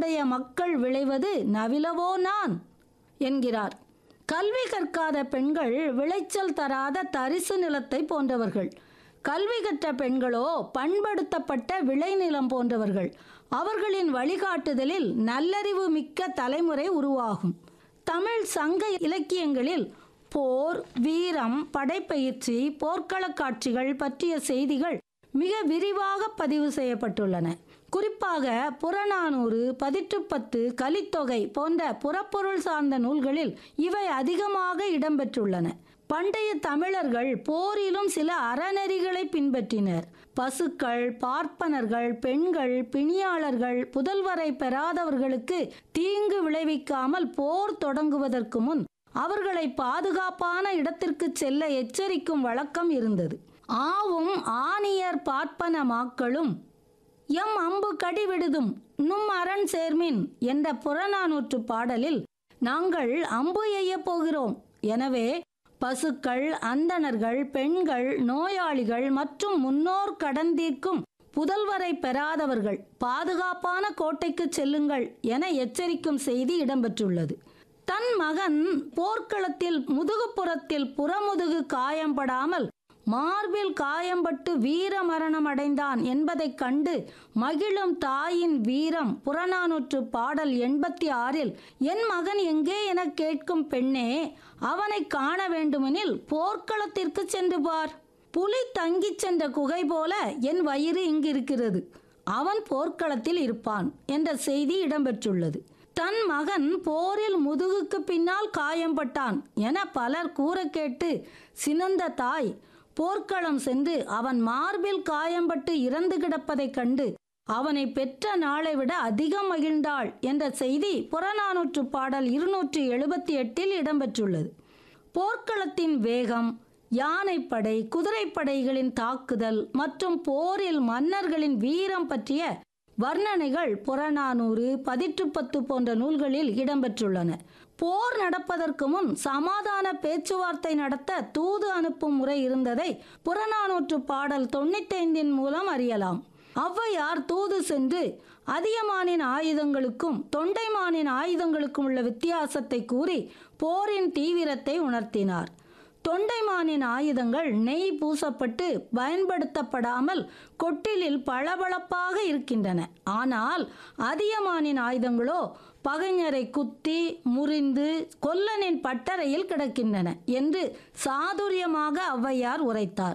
உடைய மக்கள் விளைவது நவிலவோ நான் என்கிறார் கல்வி கற்காத பெண்கள் விளைச்சல் தராத தரிசு நிலத்தை போன்றவர்கள் கல்வி கற்ற பெண்களோ பண்படுத்தப்பட்ட விளைநிலம் போன்றவர்கள் அவர்களின் வழிகாட்டுதலில் நல்லறிவு மிக்க தலைமுறை உருவாகும் தமிழ் சங்க இலக்கியங்களில் போர் வீரம் படைப்பயிற்சி போர்க்களக் காட்சிகள் பற்றிய செய்திகள் மிக விரிவாக பதிவு செய்யப்பட்டுள்ளன குறிப்பாக புறநானூறு பதிற்றுப்பத்து கலித்தொகை போன்ற புறப்பொருள் சார்ந்த நூல்களில் இவை அதிகமாக இடம்பெற்றுள்ளன பண்டைய தமிழர்கள் போரிலும் சில அறநெறிகளை பின்பற்றினர் பசுக்கள் பார்ப்பனர்கள் பெண்கள் பிணியாளர்கள் புதல்வரை பெறாதவர்களுக்கு தீங்கு விளைவிக்காமல் போர் தொடங்குவதற்கு முன் அவர்களை பாதுகாப்பான இடத்திற்கு செல்ல எச்சரிக்கும் வழக்கம் இருந்தது ஆவும் ஆணியர் பார்ப்பன மாக்களும் எம் அம்பு கடிவிடுதும் நும் அரண் சேர்மின் என்ற புறநானூற்று பாடலில் நாங்கள் அம்பு எய்யப் போகிறோம் எனவே பசுக்கள் அந்தணர்கள் பெண்கள் நோயாளிகள் மற்றும் முன்னோர் கடன் தீர்க்கும் புதல்வரை பெறாதவர்கள் பாதுகாப்பான கோட்டைக்கு செல்லுங்கள் என எச்சரிக்கும் செய்தி இடம்பெற்றுள்ளது தன் மகன் போர்க்களத்தில் முதுகுப்புறத்தில் புறமுதுகு காயம்படாமல் மார்பில் காயம்பட்டு வீர மரணம் அடைந்தான் என்பதைக் கண்டு மகிழும் தாயின் வீரம் புறநானூற்று பாடல் எண்பத்தி ஆறில் என் மகன் எங்கே என கேட்கும் பெண்ணே அவனை காண வேண்டுமெனில் போர்க்களத்திற்கு சென்று பார் புலி தங்கிச் சென்ற குகை போல என் வயிறு இங்கிருக்கிறது அவன் போர்க்களத்தில் இருப்பான் என்ற செய்தி இடம்பெற்றுள்ளது தன் மகன் போரில் முதுகுக்கு பின்னால் காயம்பட்டான் என பலர் கூற கேட்டு சினந்த தாய் போர்க்களம் சென்று அவன் மார்பில் காயம்பட்டு இறந்து கிடப்பதைக் கண்டு அவனை பெற்ற நாளை விட அதிகம் மகிழ்ந்தாள் என்ற செய்தி புறநானூற்று பாடல் இருநூற்றி எழுபத்தி எட்டில் இடம்பெற்றுள்ளது போர்க்களத்தின் வேகம் யானைப்படை குதிரைப்படைகளின் தாக்குதல் மற்றும் போரில் மன்னர்களின் வீரம் பற்றிய வர்ணனைகள் புறநானூறு பதிற்றுப்பத்து போன்ற நூல்களில் இடம்பெற்றுள்ளன போர் நடப்பதற்கு முன் சமாதான பேச்சுவார்த்தை நடத்த தூது அனுப்பும் முறை இருந்ததை புறநானூற்று பாடல் தொண்ணூத்தைந்தின் மூலம் அறியலாம் ஔவையார் தூது சென்று அதியமானின் ஆயுதங்களுக்கும் தொண்டைமானின் ஆயுதங்களுக்கும் உள்ள வித்தியாசத்தை கூறி போரின் தீவிரத்தை உணர்த்தினார் தொண்டைமானின் ஆயுதங்கள் நெய் பூசப்பட்டு பயன்படுத்தப்படாமல் கொட்டிலில் பளபளப்பாக இருக்கின்றன ஆனால் அதியமானின் ஆயுதங்களோ பகைஞரை குத்தி முறிந்து கொல்லனின் பட்டறையில் கிடக்கின்றன என்று சாதுரியமாக ஔவையார் உரைத்தார்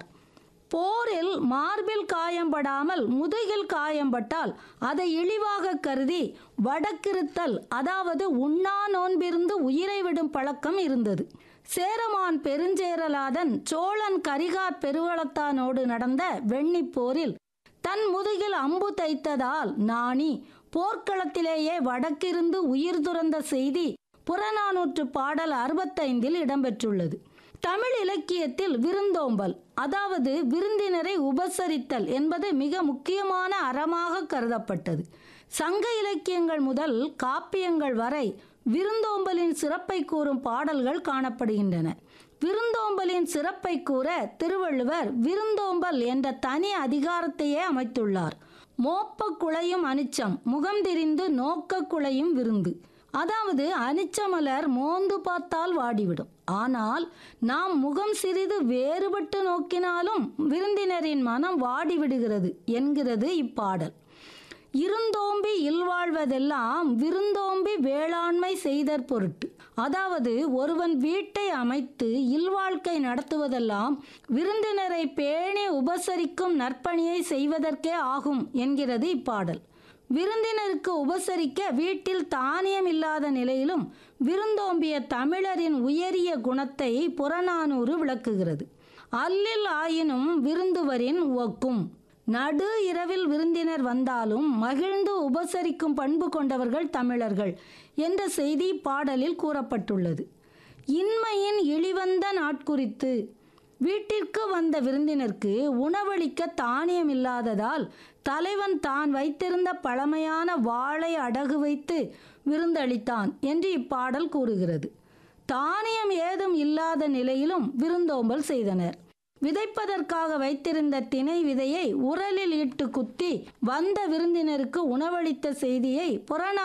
போரில் மார்பில் காயம்படாமல் முதுகில் காயம்பட்டால் அதை இழிவாக கருதி வடக்கிருத்தல் அதாவது உண்ணா நோன்பிருந்து உயிரை விடும் பழக்கம் இருந்தது சேரமான் பெருஞ்சேரலாதன் சோழன் கரிகார் பெருவளத்தானோடு நடந்த வெண்ணிப் போரில் தன் முதுகில் அம்பு தைத்ததால் நாணி போர்க்களத்திலேயே வடக்கிருந்து உயிர் துறந்த செய்தி புறநானூற்று பாடல் அறுபத்தைந்தில் இடம்பெற்றுள்ளது தமிழ் இலக்கியத்தில் விருந்தோம்பல் அதாவது விருந்தினரை உபசரித்தல் என்பது மிக முக்கியமான அறமாக கருதப்பட்டது சங்க இலக்கியங்கள் முதல் காப்பியங்கள் வரை விருந்தோம்பலின் சிறப்பை கூறும் பாடல்கள் காணப்படுகின்றன விருந்தோம்பலின் சிறப்பை கூற திருவள்ளுவர் விருந்தோம்பல் என்ற தனி அதிகாரத்தையே அமைத்துள்ளார் மோப்ப குழையும் அனிச்சம் முகம் திரிந்து நோக்க குழையும் விருந்து அதாவது அனிச்சமலர் மோந்து பார்த்தால் வாடிவிடும் ஆனால் நாம் முகம் சிறிது வேறுபட்டு நோக்கினாலும் விருந்தினரின் மனம் வாடிவிடுகிறது என்கிறது இப்பாடல் இருந்தோம்பி இல்வாழ்வதெல்லாம் விருந்தோம்பி வேளாண்மை செய்தற் பொருட்டு அதாவது ஒருவன் வீட்டை அமைத்து இல்வாழ்க்கை நடத்துவதெல்லாம் விருந்தினரை பேணி உபசரிக்கும் நற்பணியை செய்வதற்கே ஆகும் என்கிறது இப்பாடல் விருந்தினருக்கு உபசரிக்க வீட்டில் தானியம் இல்லாத நிலையிலும் விருந்தோம்பிய தமிழரின் உயரிய குணத்தை புறநானூறு விளக்குகிறது அல்லில் ஆயினும் விருந்துவரின் ஒக்கும் நடு இரவில் விருந்தினர் வந்தாலும் மகிழ்ந்து உபசரிக்கும் பண்பு கொண்டவர்கள் தமிழர்கள் என்ற செய்தி பாடலில் கூறப்பட்டுள்ளது இன்மையின் இழிவந்த நாட்குறித்து வீட்டிற்கு வந்த விருந்தினருக்கு உணவளிக்க தானியம் இல்லாததால் தலைவன் தான் வைத்திருந்த பழமையான வாளை அடகு வைத்து விருந்தளித்தான் என்று இப்பாடல் கூறுகிறது தானியம் ஏதும் இல்லாத நிலையிலும் விருந்தோம்பல் செய்தனர் விதைப்பதற்காக வைத்திருந்த திணை விதையை உரலில் இட்டு குத்தி வந்த விருந்தினருக்கு உணவளித்த செய்தியை புறநா